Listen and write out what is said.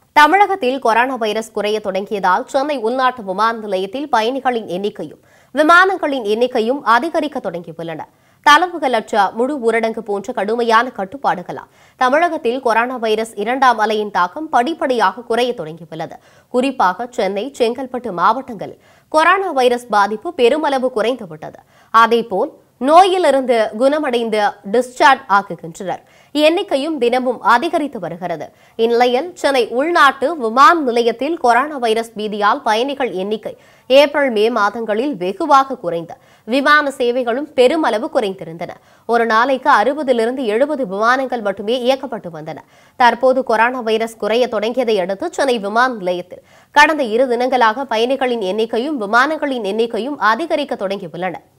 தமிழகத்தில் corona virus குறைய தொடங்கியதால் சென்னை உள்நாட்டு விமான நிலையத்தில் பயணிகளின் எண்ணிக்கையும் விமானங்களின் எண்ணிக்கையும் அதிகரிக்க தொடங்கியுள்ளன தளர்வுகளற்ற முழு ஊரடங்கு போன்ற கடுமையான கட்டுப்பாடுகளால் தமிழகத்தில் கொரோனா வைரஸ் இரண்டாம் அலையின் தாக்கம் படிப்படியாக குறைய தொடங்கியுள்ளது குறிப்பாக சென்னை செங்கல்பட்டு மாவட்டங்களில் கொரோனா வைரஸ் பாதிப்பு பெருமளவு குறைந்துவிட்டது அதேபோல் நோயிலிருந்து குணமடைந்து டிஸ்சார்ஜ் ஆக்குகின்றனர் எண்ணிக்கையும் தினமும் அதிகரித்து வருகிறது இந்நிலையில் சென்னை உள்நாட்டு விமான நிலையத்தில் கொரோனா வைரஸ் பீதியால் பயணிகள் எண்ணிக்கை ஏப்ரல் மே மாதங்களில் வெகுவாக குறைந்த விமான சேவைகளும் பெருமளவு குறைந்திருந்தன ஒரு நாளைக்கு அறுபதிலிருந்து எழுபது விமானங்கள் மட்டுமே இயக்கப்பட்டு வந்தன தற்போது கொரோனா வைரஸ் குறைய தொடங்கியதை அடுத்து சென்னை விமான நிலையத்தில் கடந்த இரு தினங்களாக பயணிகளின் எண்ணிக்கையும் விமானங்களின் எண்ணிக்கையும் அதிகரிக்க தொடங்கியுள்ளன